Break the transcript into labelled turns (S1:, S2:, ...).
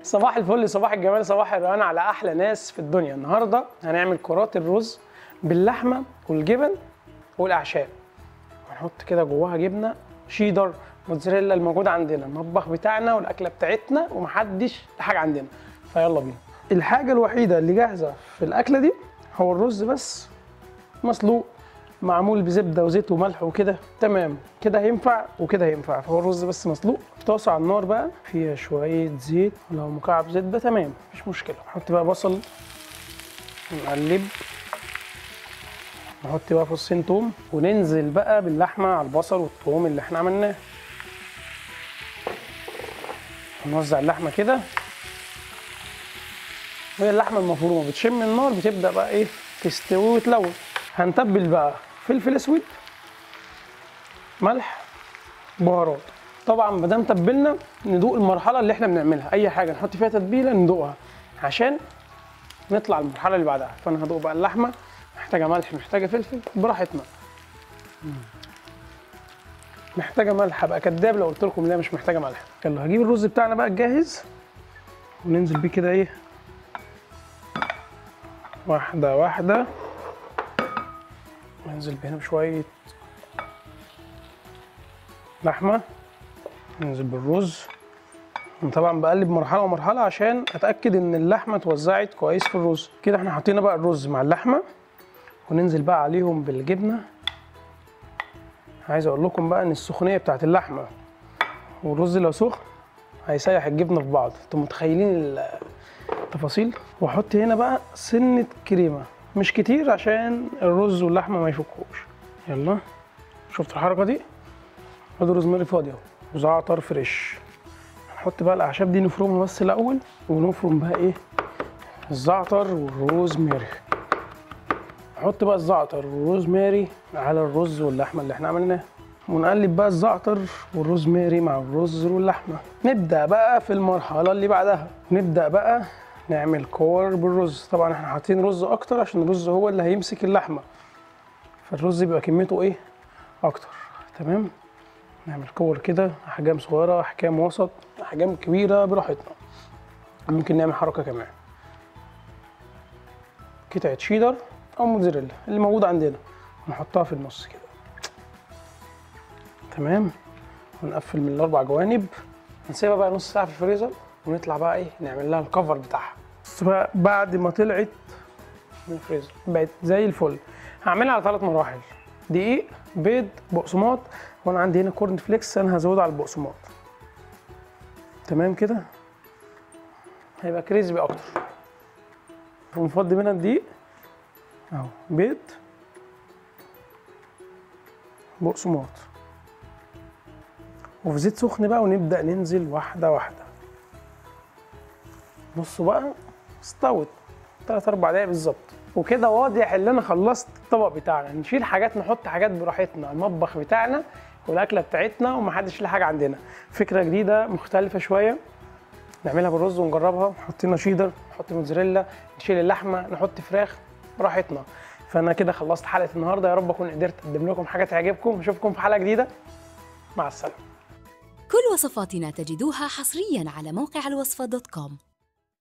S1: صباح الفل صباح الجمال صباح الرهان على احلى ناس في الدنيا النهارده هنعمل كرات الرز باللحمه والجبن والاعشاب هنحط كده جواها جبنه شيدر موتزاريلا الموجوده عندنا المطبخ بتاعنا والاكله بتاعتنا ومحدش حاجه عندنا فيلا بينا الحاجه الوحيده اللي جاهزه في الاكله دي هو الرز بس مسلوق معمول بزبده وزيت وملح وكده تمام كده هينفع وكده هينفع فهو الرز بس مسلوق طاسه على النار بقى فيها شويه زيت لو مكعب زيت ده تمام مفيش مشكله نحط بقى بصل نقلب نحط بقى فصين توم وننزل بقى باللحمه على البصل والثوم اللي احنا عملناه نوزع اللحمه كده وهي اللحمه المفرومه بتشم النار بتبدا بقى ايه تستوي وتلون هنتبل بقى فلفل اسود ملح بهارات طبعا ما دام تبلنا ندوق المرحله اللي احنا بنعملها اي حاجه نحط فيها تتبيله ندوقها عشان نطلع المرحله اللي بعدها فانا هدوق بقى اللحمه محتاجه ملح محتاجه فلفل براحتنا محتاجه ملح ابقى كداب لو قلت لكم لا مش محتاجه ملح يلا هجيب الرز بتاعنا بقى الجاهز وننزل بيه كده ايه واحده واحده ننزل بهنا بشويه لحمه ننزل بالرز أنا طبعا بقلب مرحله ومرحله عشان اتاكد ان اللحمه اتوزعت كويس في الرز كده احنا حطينا بقى الرز مع اللحمه وننزل بقى عليهم بالجبنه عايز اقول لكم بقى ان السخونيه بتاعت اللحمه والرز لو سخن هيسيح الجبنه في بعض انتوا متخيلين التفاصيل واحط هنا بقى سنه كريمه مش كتير عشان الرز واللحمه ما يفكوش يلا شفت الحركه دي ادي روزماري فاضيه وزعتر فريش نحط بقى الاعشاب دي نفرمها بس الاول ونفرم بقى ايه الزعتر والروزماري نحط بقى الزعتر والروزماري على الرز واللحمه اللي احنا عملناها ونقلب بقى الزعتر والروزماري مع الرز واللحمه نبدا بقى في المرحله اللي بعدها نبدا بقى نعمل كور بالرز طبعا احنا حاطين رز اكتر عشان الرز هو اللي هيمسك اللحمه فالرز بيبقى كميته ايه اكتر تمام نعمل كور كده احجام صغيره احجام وسط احجام كبيره براحتنا ممكن نعمل حركه كمان قطعه شيدر او موتزاريلا اللي موجود عندنا ونحطها في النص كده تمام ونقفل من الاربع جوانب نسيبها بقى نص ساعه في الفريزر ونطلع بقى ايه نعمل لها الكفر بتاعها بس بقى بعد ما طلعت من الفريزر بقت زي الفل هعملها على ثلاث مراحل دقيق بيض بقسماط وانا عندي هنا كورن فليكس انا هزودها على البقسماط تمام كده هيبقى كريسبي اكتر ونفضي منها الدقيق اهو بيض بقسماط وفي زيت سخن بقى ونبدا ننزل واحده واحده بصوا بقى استوت 3 4 دقايق بالظبط وكده واضح ان انا خلصت الطبق بتاعنا نشيل حاجات نحط حاجات براحتنا المطبخ بتاعنا والاكله بتاعتنا ومحدش ليه حاجه عندنا فكره جديده مختلفه شويه نعملها بالرز ونجربها نحط لنا شيدر نحط موتزاريلا نشيل اللحمه نحط فراخ براحتنا فانا كده خلصت حلقه النهارده يا رب اكون قدرت اقدم لكم حاجه تعجبكم اشوفكم في حلقه جديده مع السلامه
S2: كل وصفاتنا تجدوها حصريا على موقع الوصفة دوت كوم